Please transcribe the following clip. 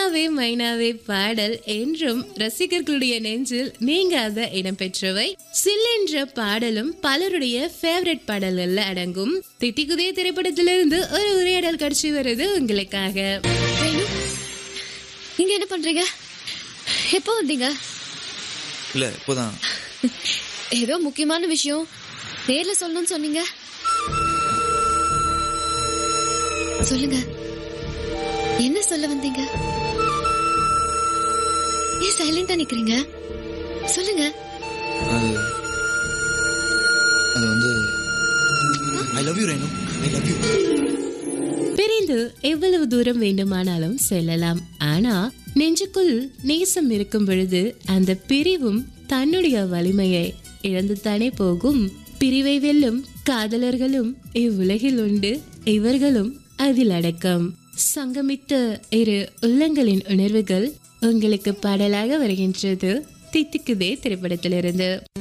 மைனாவே மைனாவே பாடல் என்றும் ரசிகர்களுடைய நெஞ்சில் நீங்காத இடம்பெற்றவை சில் என்ற பாடலும் பலருடைய ஃபேவரட் பாடல்கள்ல அடங்கும் திட்டிக்குதே திரைப்படத்திலிருந்து ஒரு உரையாடல் காட்சி வருது உங்களுக்காக வேணு நீங்க என்ன பண்றீங்க எப்போ வந்தீங்க இல்ல இப்போதான் ஏதோ முக்கியமான விஷயம் நேர்ல சொல்லணும்னு சொன்னீங்க சொல்லுங்க என்ன சொல்ல வந்தீங்க ஏன் சைலண்டா நிக்கிறீங்க சொல்லுங்க அது அது வந்து I love you Renu I love you பிரிந்து எவ்வளவு தூரம் வேண்டுமானாலும் செல்லலாம் ஆனா நெஞ்சுக்குள் நேசம் இருக்கும் பொழுது அந்த பிரிவும் தன்னுடைய வலிமையை இழந்துதானே போகும் பிரிவை வெல்லும் காதலர்களும் இவ்வுலகில் உண்டு இவர்களும் அதில் அடக்கம் சங்கமித்த இரு உள்ளங்களின் உணர்வுகள் உங்களுக்கு பாடலாக வருகின்றது தித்திக்குதே திரைப்படத்திலிருந்து